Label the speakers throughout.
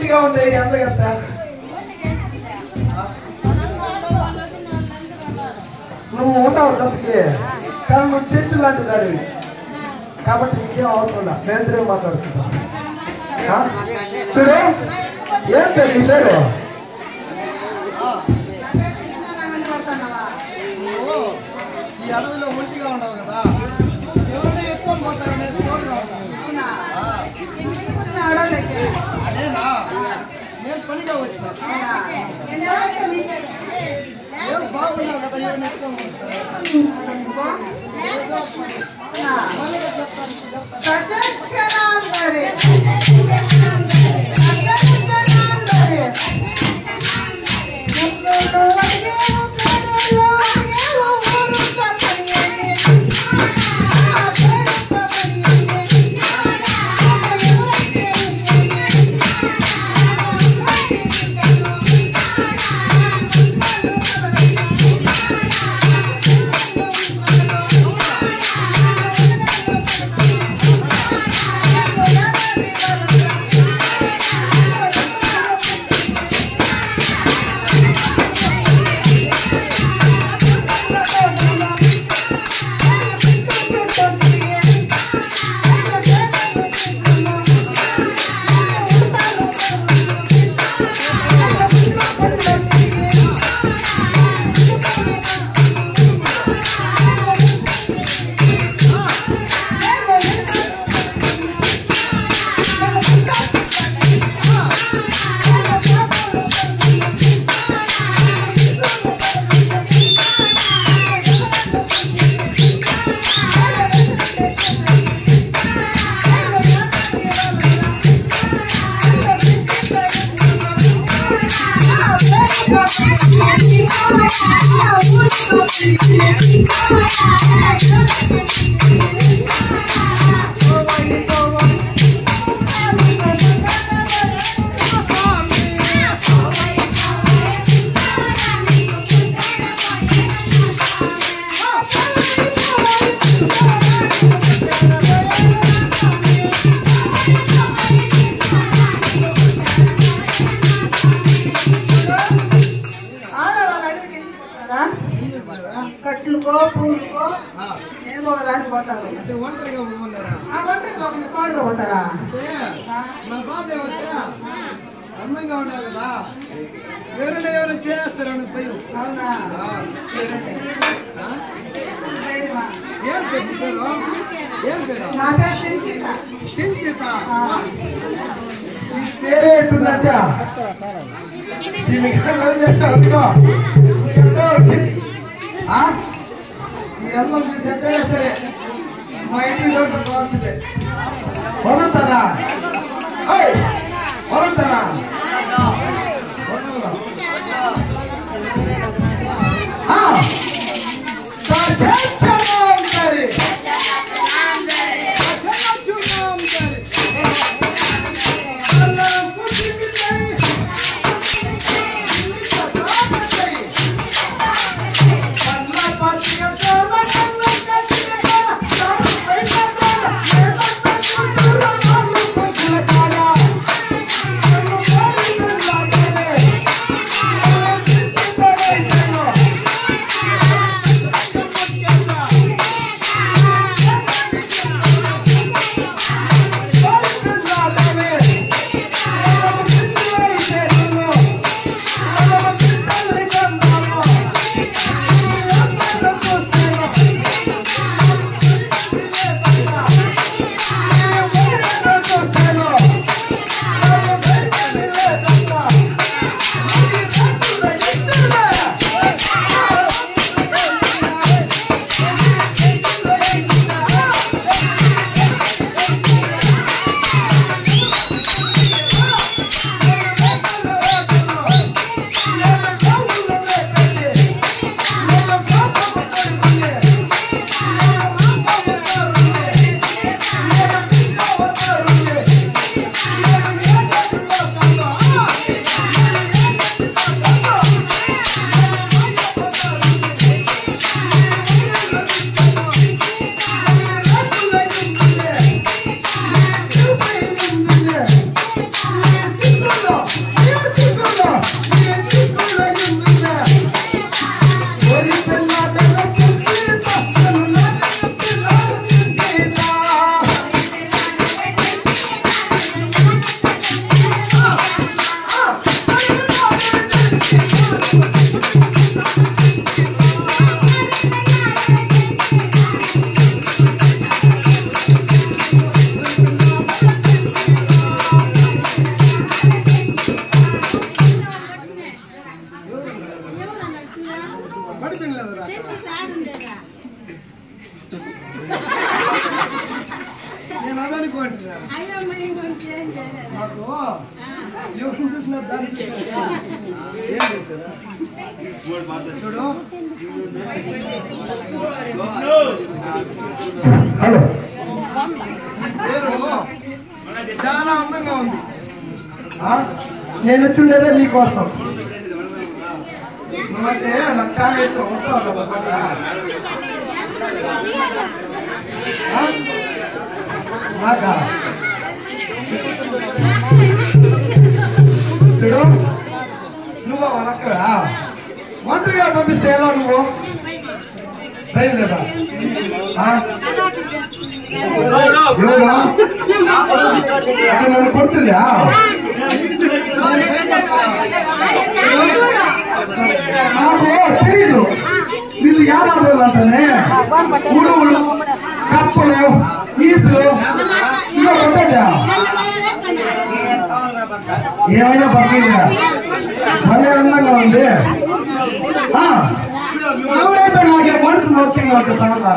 Speaker 1: ఒంటిగా ఉంది ఎంత ఎంత నువ్వు ఉంటావు తప్పికి కానీ నువ్వు చేర్చు లాంటి దాడివి కాబట్టి నీకేం అవసరం లేదు మేము తిరిగి మాట్లాడుకుంటాం ఆ? చూడు ఏం పేరు నీ పేరు
Speaker 2: ఈ అడవిలో ఒంటిగా ఉండవు కదా ఎవరిని ఎత్తుకొని పోతారనే స్టోరీ అదేనా నేను పనిగా వచ్చిన ఏం బాగున్నావు కదా ఎవరిని ఎత్తుకొని పోతారు
Speaker 3: కట్లుకో పూలుకో ఏమో దానికి పోతారు
Speaker 2: అంటే ఒంటరిగా ఉన్నారా
Speaker 3: ఆ ఒంటరికి ఒక కోళ్ళు ఉంటారా
Speaker 2: అంటే నా బాధ ఏమంటే అందంగా ఉన్నారు కదా ఎవరైనా ఎవరైనా చేస్తారని భయం
Speaker 3: అవునా
Speaker 2: ఆ,
Speaker 3: చూడండి.
Speaker 2: ఆ?
Speaker 3: ధైర్యమా?
Speaker 2: ఏం పేరు నీ పేరు ఏం పేరు
Speaker 3: నా పేరు చింతిత.
Speaker 2: చించిత
Speaker 3: ఆ,
Speaker 1: నీ పేరే ఎట్టుందంటే దీనికి ఏం చేస్తావు అనుకో ఎంతో ఉంది. ఆ? ఈ అన్నం చూసి ఎక్కడైనా సరే మా ఇంటి రోడ్డు బాగుంటుంది వదులుతారా ఏయ్! వదులుతారా వదలరా. ఆ! సజెషను ఉండాలి. సజెషను ఉండాలి. అలా కూర్చుంటే Thank
Speaker 2: పడిపోయినలేదురా నేను అదనుకోండి నాకు ఎవరిని చూసినా దాన్ని చూసినా ఏం చేశారా చూడు
Speaker 1: హలో
Speaker 2: పేరు చాలా అందంగా ఉంది
Speaker 1: ఆ? నేను వచ్చిండేదే మీకోసం నువ్వంటే నాకు చాలా ఇష్టం వస్తావు కదా పట్ల. ఆ? నాకా చూడు నువ్వు వనక్క ఒంటరిగా పంపిస్తే ఎలా నువ్వు భయం లేదా ఆ? ఎవరా? అది నన్ను కొడుతుందా నాకు తెలీదు వీళ్ళు యాదాదులు అంటానే ఉడువులు కప్పలు ఈసులు ఇలా ఉంటుందా ఏమైనా పర్లేదురా భలే అందంగా ఉంది ఆ, ఎవరైతే నాకు మనసు ముఖ్యంగా ఉంటుంది సంగత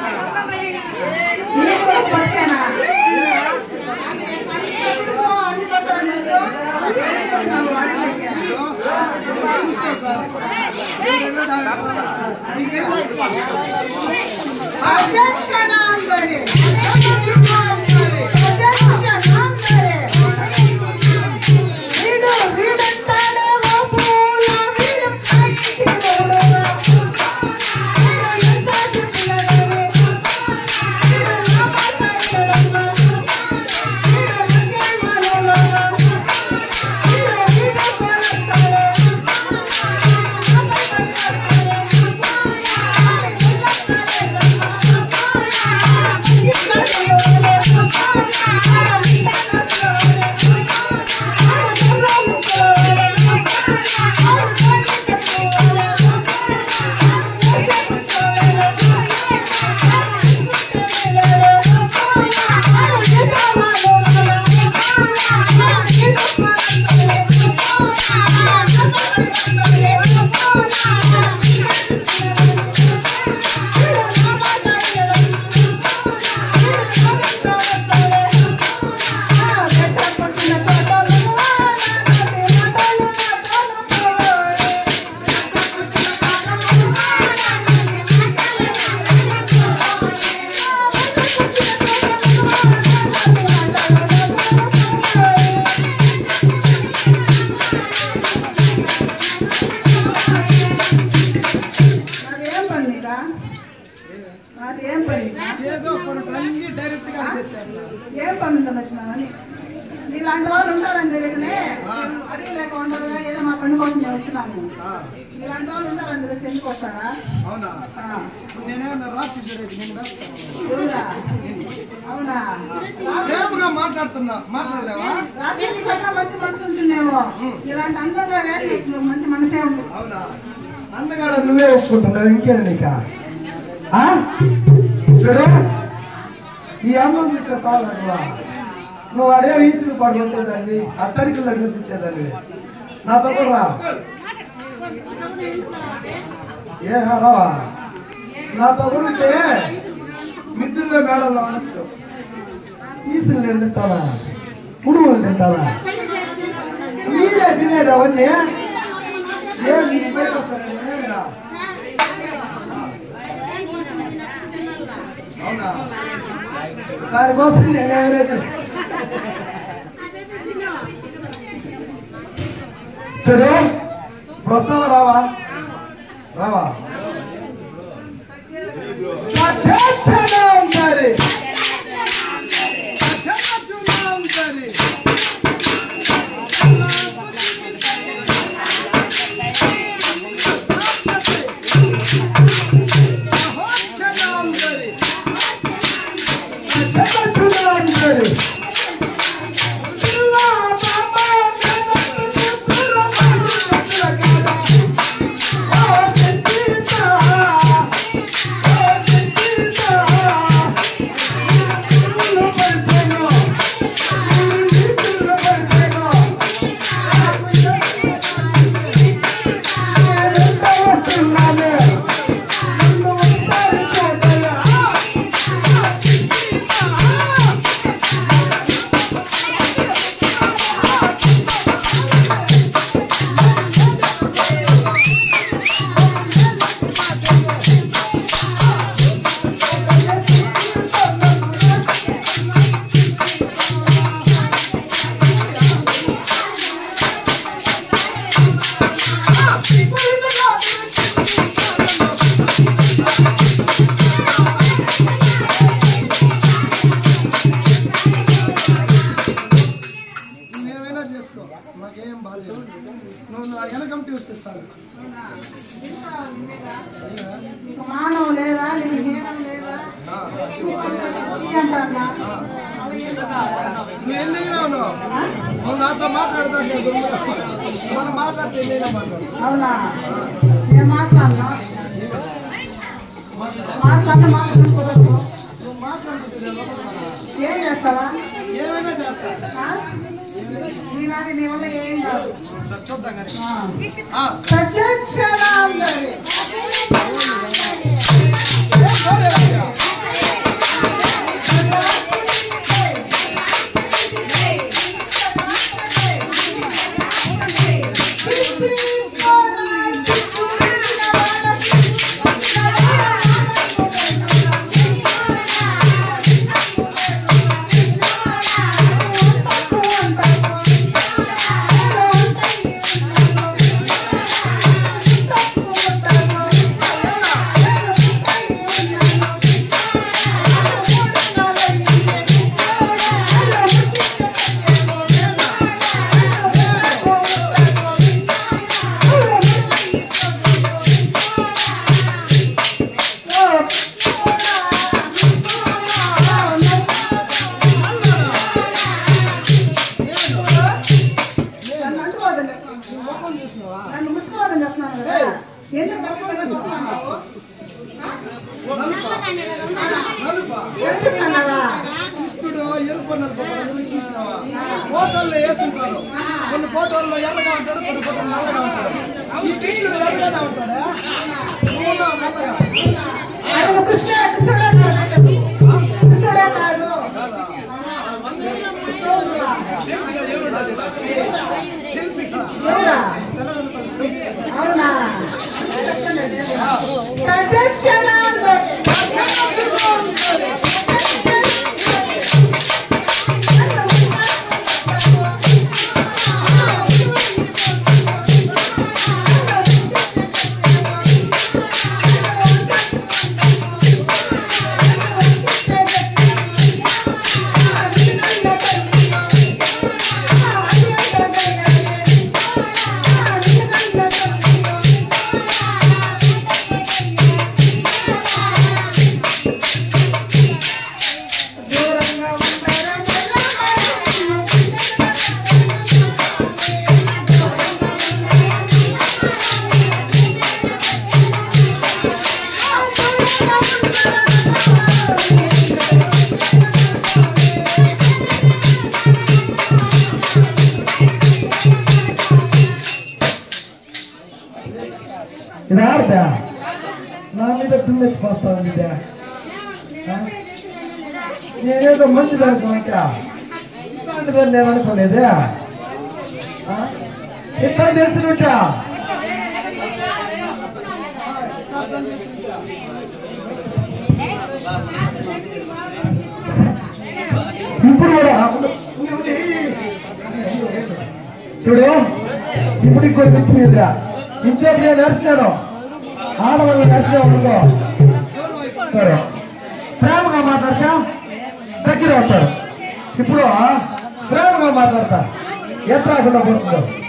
Speaker 3: అదేం పండుగ అదేం పండుగ
Speaker 2: ఏదో కొన్ని అన్ని డైరెక్ట్ గా చేస్తారు
Speaker 3: ఏం పండుగ లక్ష్మణ్ నీలాంటి వాళ్ళు ఉంటారని తెలియకనే అడిగి లేక ఉండరు ఏదో మా పండుగ కోసం మేము వచ్చినాము నీలాంటి వాళ్ళు ఉంటారని తెలిసి ఎందుకు వస్తారా
Speaker 2: అవునా
Speaker 3: ఆ,
Speaker 2: నేనేమన్నా రాసి చూడేది నేను రాస్తాను
Speaker 3: ఎవరా? అవునా
Speaker 2: ప్రేమగా మాట్లాడుతున్నా మాట్లాడలేవా
Speaker 3: రాత్రి కన్నా మంచి మనసు ఉంటుందేమో ఇలాంటి అందంగా వేసి మంచి మనసే ఉంది
Speaker 2: అవునా
Speaker 1: అందగాడ నువ్వే ఒప్పుకుంటున్నావు ఇంకేం నీక ఆ? చూడు ఈ అమ్మం చూస్తే చాలు నువ్వు నువ్వు అడే వీసులు పడుకుంటేదాన్ని అత్తడికి చూసించేదాన్ని నాతో కూడా రా ఏ రావా నాతో కూడా ఉంటే మిద్దుల్లో మేడల్లో ఉండొచ్చు ఈసులు నేను తింటానా ఉడువులు తింటానా మీరే తినేది అవన్నీ ఏం మీకు బయట వస్తారా? అవునా దానికోసం నేను ఎవరైతే చూడు ఇప్పుడు వస్తావా రావా రావా సత్యక్షణ ఉండాలి సత్యక్షణ ఉండాలి ఆ
Speaker 2: నువ్వేమైనా చేసుకో నాకేం బాధ నువ్వు నా వెనకంటి వస్తే చాలు అయ్యా.
Speaker 3: నీకు మానవం లేదా నీకు హీనం లేదా
Speaker 2: ఆ.
Speaker 3: ఈ అంటారా
Speaker 2: నువ్వు ఎన్నైనా ఉన్నావు నువ్వు నాతో మాట్లాడతా మనం మాట్లాడితే ఎన్నైనా మాట్లాడు
Speaker 3: అవునా నేను మాట్లాడనా మాట్లాడిన మాట్లాడుకోవచ్చు
Speaker 2: నువ్వు మాట్లాడితే నేను లోపలికి రాను.
Speaker 3: ఏం చేస్తావా
Speaker 2: ఏమైనా చేస్తా
Speaker 3: ఆ? నీలాగే నీ వల్ల ఏం కాదు
Speaker 2: సరే చూద్దాం కానీ
Speaker 3: ఆ.
Speaker 2: ఆ.
Speaker 3: సత్యక్షర అందరి
Speaker 2: సరే అయ్యా.
Speaker 3: నన్ను అంటుకోవద్దని చెప్తున్నాను.
Speaker 2: నువ్వు మొహం చూసినావా?
Speaker 3: నన్ను ముట్టుకోవద్దని చెప్తున్నాను కదా ఎందుకు తప్పుగా చెప్తున్నావు
Speaker 2: నలుపా?
Speaker 3: చెప్తున్నావా
Speaker 2: ఇప్పుడు ఎరుపు నలుపు రంగులు చూసినావా? ఫోటోల్లో వేసుంటారు కొన్ని ఫోటోల్లో ఎర్రగా ఉంటాడు కొన్ని ఫోటోల్లో నల్లగా ఉంటాడు ఈ కృష్ణుడు ఎర్రగానే ఉంటాడా మూడో నల్లగా
Speaker 3: ఆయన కృష్ణ కృష్ణుడే కాదు. కృష్ణుడే కాదు
Speaker 2: కాదా? తెలుసు కదా ఎవరుండదు తెలుసు ఇక్కడ
Speaker 3: ఎవరా?
Speaker 2: తెల్లగొండ తెలుసు.
Speaker 3: అవునా సత్యక్షర అందరి
Speaker 1: ఇది ఆడదా నా మీద పిల్లెత్తి పోస్తావు బిడ్డ ఆ? నేనేదో మంచిది అనుకున్నాక ఇట్లాంటిదని నేను అనుకోలేదే ఆ? ఇట్లా చేసినట్టా ఇప్పుడు కూడా చూడు ఇప్పుడు ఇంకోటి తెచ్చిపోయిందిరా ఇంట్లో నేను నడుస్తున్నాను ఆడవాళ్ళు నడిచే ఉండదు సరే ప్రేమగా మాట్లాడతా దగ్గర వస్తాడు ఇప్పుడు ప్రేమగా మాట్లాడతా ఎట్లా పోతుందో